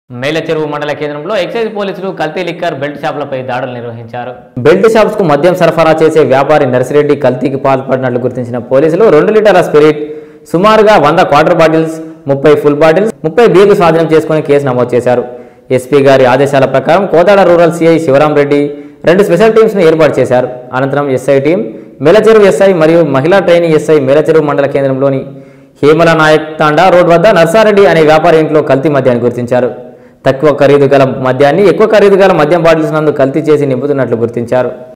మేలచెరువు మండల కేంద్రంలో ఎక్సైజ్ పోలీసులు కల్తీ లిక్కర్ బెల్ట్ షాపులపై దాడులు నిర్వహించారు బెల్ట్ షాప్స్ కు మద్యం సరఫరా చేసే వ్యాపారి నర్సిరెడ్డి కల్తీకి పాల్పడినట్లు గుర్తించిన పోలీసులు రెండు లీటర్ల స్పిరిట్ సుమారుగా వంద క్వార్టర్ బాటిల్స్ ముప్పై ఫుల్ బాటిల్స్ ముప్పై బీర్లు స్వాధీనం చేసుకుని కేసు నమోదు చేశారు ఎస్పీ గారి ఆదేశాల ప్రకారం కోదాడ రూరల్ సిఐ శివరాం రెడ్డి రెండు స్పెషల్ టీమ్స్ ను ఏర్పాటు చేశారు అనంతరం ఎస్ఐ టీం మేలచెరువు ఎస్ఐ మరియు మహిళా ట్రైనింగ్ ఎస్ఐ మేలచెరువు మండల కేంద్రంలోని హేమల నాయక్ తాండా రోడ్ వద్ద నర్సారెడ్డి అనే వ్యాపారి ఇంట్లో కల్తీ మద్యాన్ని గుర్తించారు తక్కువ ఖరీదు గల మద్యాన్ని ఎక్కువ ఖరీదు గల మద్యం బాటిల్స్ నందు కల్తీ చేసి నింపుతున్నట్లు గుర్తించారు